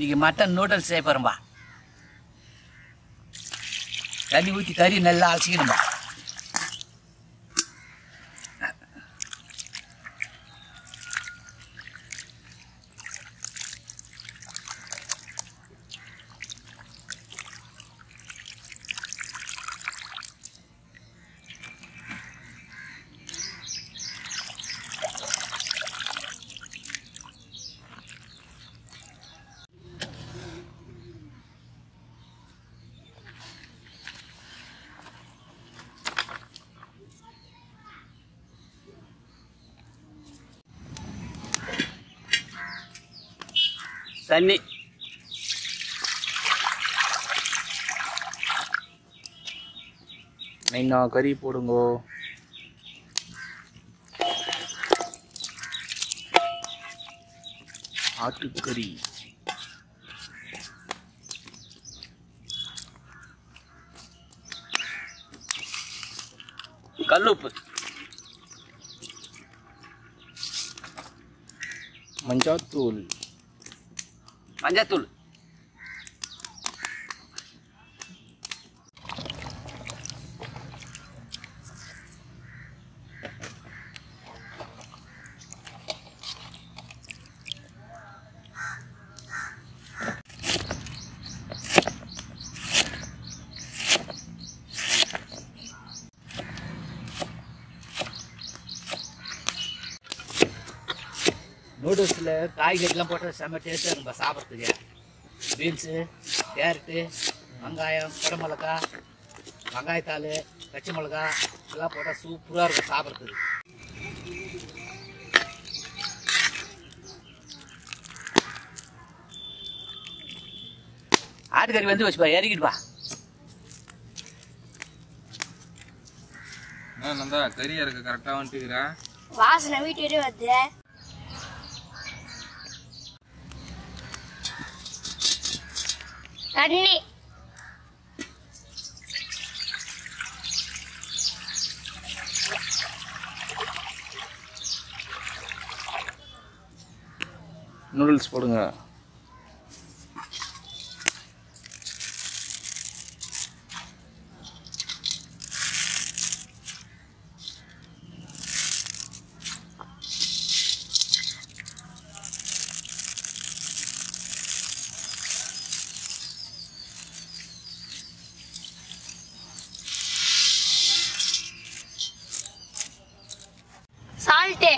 இன்னைக்கு mutton noodles செய்ய போகிறோம்பா தண்ணி ஊற்றி கறி நல்லா அலசிக்கணும்பா தண்ணி இன்னும் கறி போடுங்கோ ஆட்டுக்கறி கல்லுப்பு மஞ்சாத்தூள் மஞ்சத்தூள் நூடுல்ஸில் காய்கறிலாம் போட்டு செம்ம டேஸ்ட்டாக இருக்கும்பா சாப்பிட்றதுக்கு பீன்ஸு கேரட்டு வெங்காயம் குடமிளகா வெங்காயத்தாள் பச்சை மிளகா இதெல்லாம் போட்டால் சூப்பராக இருக்கும் சாப்பிட்றதுக்கு ஆட்டுக்கறி வந்து வச்சுப்பா இறக்கிடுப்பா என்ன நந்தா கறி இறக்க கரெக்டாக வந்துட்டுக்கிறா வாசனை வீட்டு வரையும் வருது தண்ணி நூடுல்ஸ் போடுங்க சால்ட்டு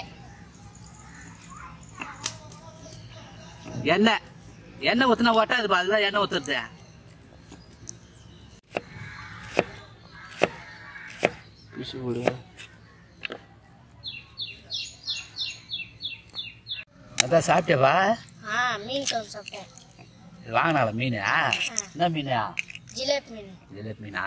எண்ணெய் எண்ணெய் ஊற்றினா ஒட்டாதுப்பா அதுதான் எண்ணெய் ஊற்றுறது பிசு போடுங்க அதான் சாப்பிட்டேப்பா ஆ மீன் குழம்பு சாப்பிட்டேன் இது வாங்கினால மீன் என்ன மீன் ஜிலேபி மீன் ஜிலேபி மீனா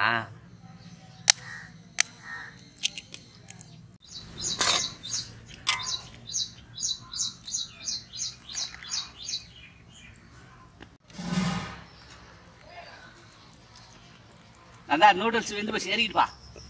அதான் நூடுல்ஸ் வெந்து போய் ஏறிக்கிட்டுப்பா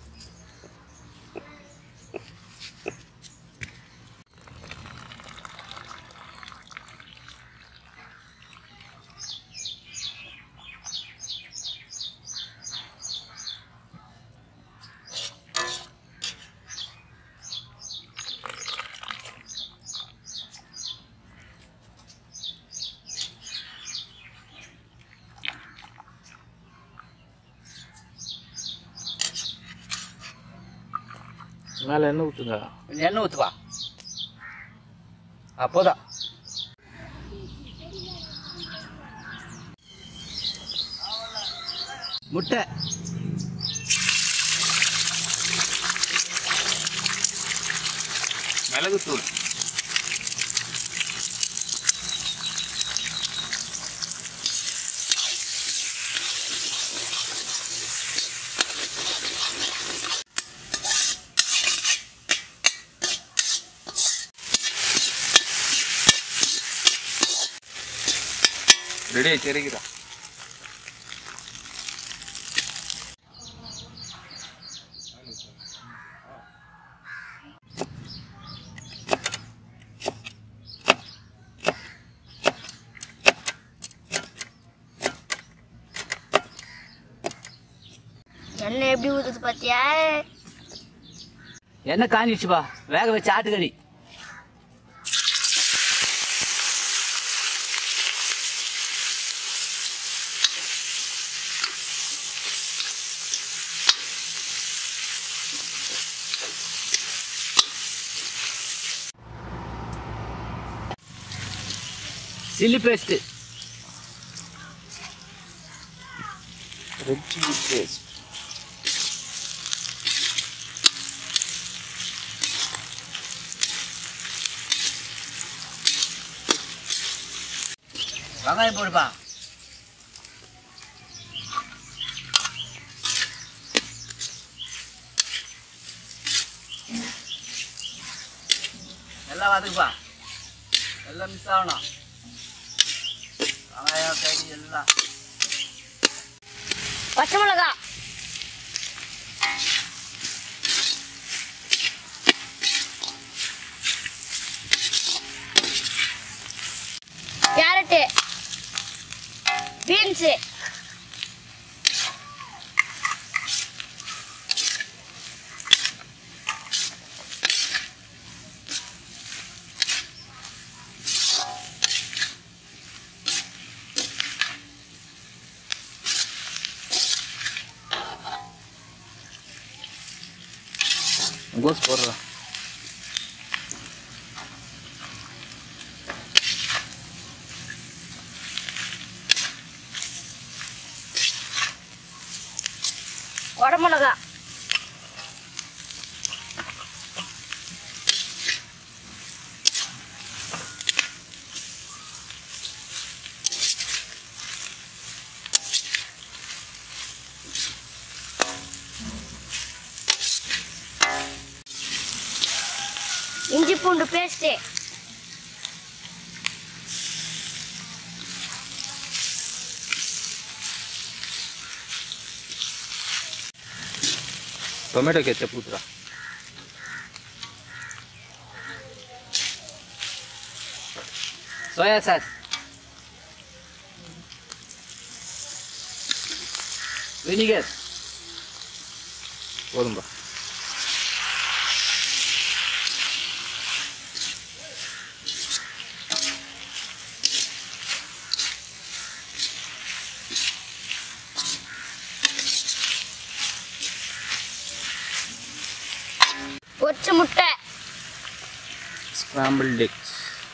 மேலே எண்ணெய் ஊற்றுங்க கொஞ்சம் எண்ணெய் ஊற்றுப்பா அப்போதான் முட்டை மிளகுத்தூள் ரெடி ஆயிடுச்சு இறக்கிறா எண்ணெய் எப்படி ஊத்துது பாத்தியா என்ன காஞ்சிச்சுப்பா வேக வச்ச ஆட்டுக்கறி chilli paste red chilli paste வெங்காயம் போடுப்பா எல்லாம் வதக்குப்பா எல்லாம் மிஸ் ஆகணும் வெங்காயம் கறி எல்லாம் பச்சை மிளகா கேரட்டு பீன்ஸு கோஸ் போடுறா குடமிளகா இஞ்சி பூண்டு பேஸ்ட்டு டொமேட்டோ கெச்சப் ஊத்துறா சோயா சாஸ் வினிகர் போதும்பா பொரிச்ச முட்டை ஸ்கிராம்பிள் எக்ஸ்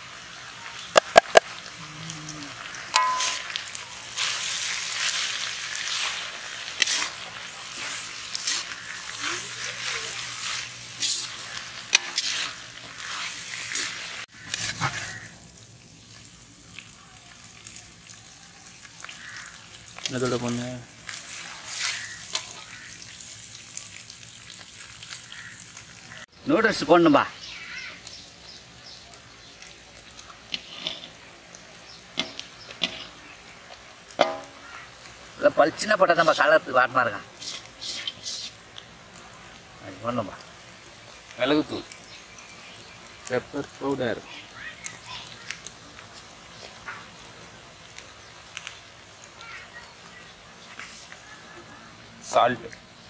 என்னதோட பொண்ணு நூடுல்ஸ் போடணும்பா இல்லை பளிச்சுன்னா போட்டால் தான்ப்பா கலருக்கு வாட்டமாக இருக்கான் அது போடணும்பா மிளகுத்தூள் பெப்பர் பவுடர் சால்ட்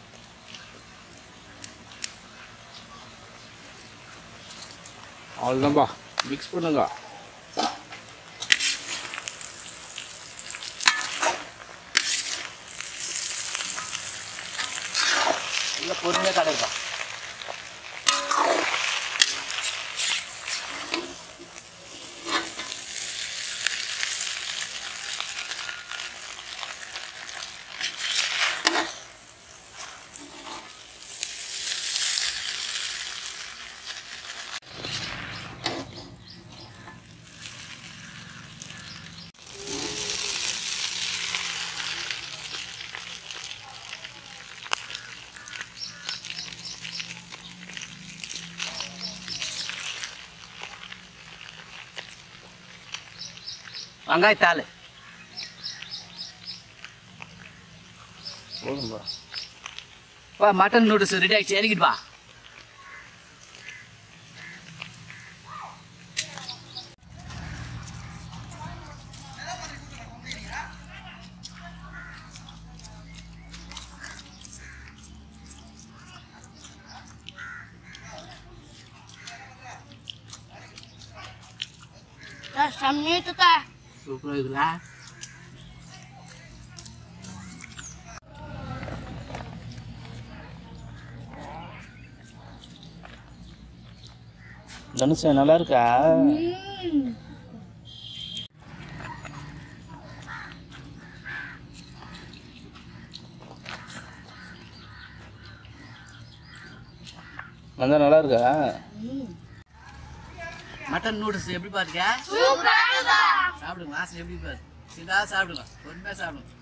அவ்வளோதான்பா மிக்ஸ் பண்ணுங்க இல்லை பொறுமையாக கலருப்பா வெங்காயத்தாள் போதும்பா பா மட்டன் நூடுல்ஸ் ரெடி ஆகிடுச்சு இறங்கிட்டு வா செம்மையா இருக்குக்கா சூப்பராக இருக்குல்ல தனுஷ் நல்லா இருக்கா வந்தா நல்லா இருக்கா மட்டன் நூடுல்ஸ் எப்படி பாருங்க சாப்பிடுங்க வாசனை எப்படி பாரு சிதா சாப்பிடுங்க பொறுமையாக சாப்பிடுங்க